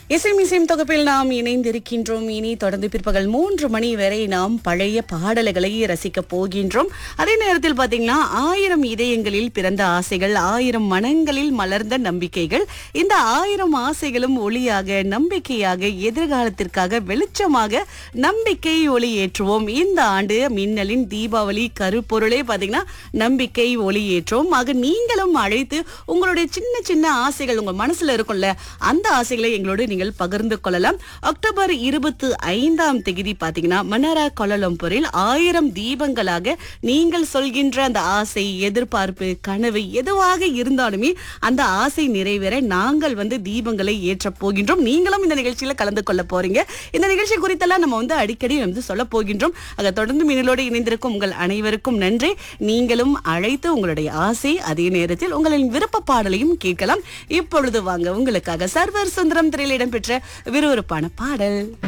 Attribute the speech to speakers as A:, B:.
A: இசைமிசையும் தொகுப்பில் நாம் இணைந்திருக்கின்றோம் இனி தொடர்ந்து பிற்பகல் மூன்று மணி வரை நாம் பழைய பாடல்களை ரசிக்க போகின்றோம் அதே நேரத்தில் பாத்தீங்கன்னா ஆயிரம் இதயங்களில் பிறந்த ஆசைகள் ஆயிரம் மனங்களில் மலர்ந்த நம்பிக்கைகள் இந்த ஆயிரம் ஆசைகளும் ஒளியாக நம்பிக்கையாக எதிர்காலத்திற்காக வெளிச்சமாக நம்பிக்கை ஒளி ஏற்றுவோம் இந்த ஆண்டு மின்னலின் தீபாவளி கருப்பொருளே பாத்தீங்கன்னா நம்பிக்கை ஒளி ஏற்றுவோம் ஆக நீங்களும் அழைத்து உங்களுடைய சின்ன சின்ன ஆசைகள் உங்க மனசுல இருக்கும்ல அந்த ஆசைகளை எங்களோடு நீங்கள் பகிர்ந்து கொள்ளலாம் அக்டோபர் இருபத்தி ஐந்தாம் தேதி பாத்தீங்கன்னா மன்னாரா கொலலம்பூரில் ஆயிரம் தீபங்களாக நீங்கள் சொல்கின்ற அந்த ஆசை எதிர்பார்ப்பு கனவு எதுவாக இருந்தாலுமே அந்த ஆசை நிறைவேற நாங்கள் வந்து தீபங்களை ஏற்ற போகின்றோம் நீங்களும் இந்த நிகழ்ச்சியில கலந்து கொள்ள போறீங்க இந்த நிகழ்ச்சி குறித்தெல்லாம் நம்ம வந்து அடிக்கடி வந்து சொல்ல போகின்றோம் அதை தொடர்ந்து மீனலோடு இணைந்திருக்கும் உங்கள் அனைவருக்கும் நன்றி நீங்களும் அழைத்து உங்களுடைய ஆசை அதே நேரத்தில் உங்களின் விருப்ப பாடலையும் கேட்கலாம் இப்பொழுது வாங்க உங்களுக்காக சர்வர் சுந்தரம் திரையில் இடம்பெற்ற விறுவிறுப்பான பாடல்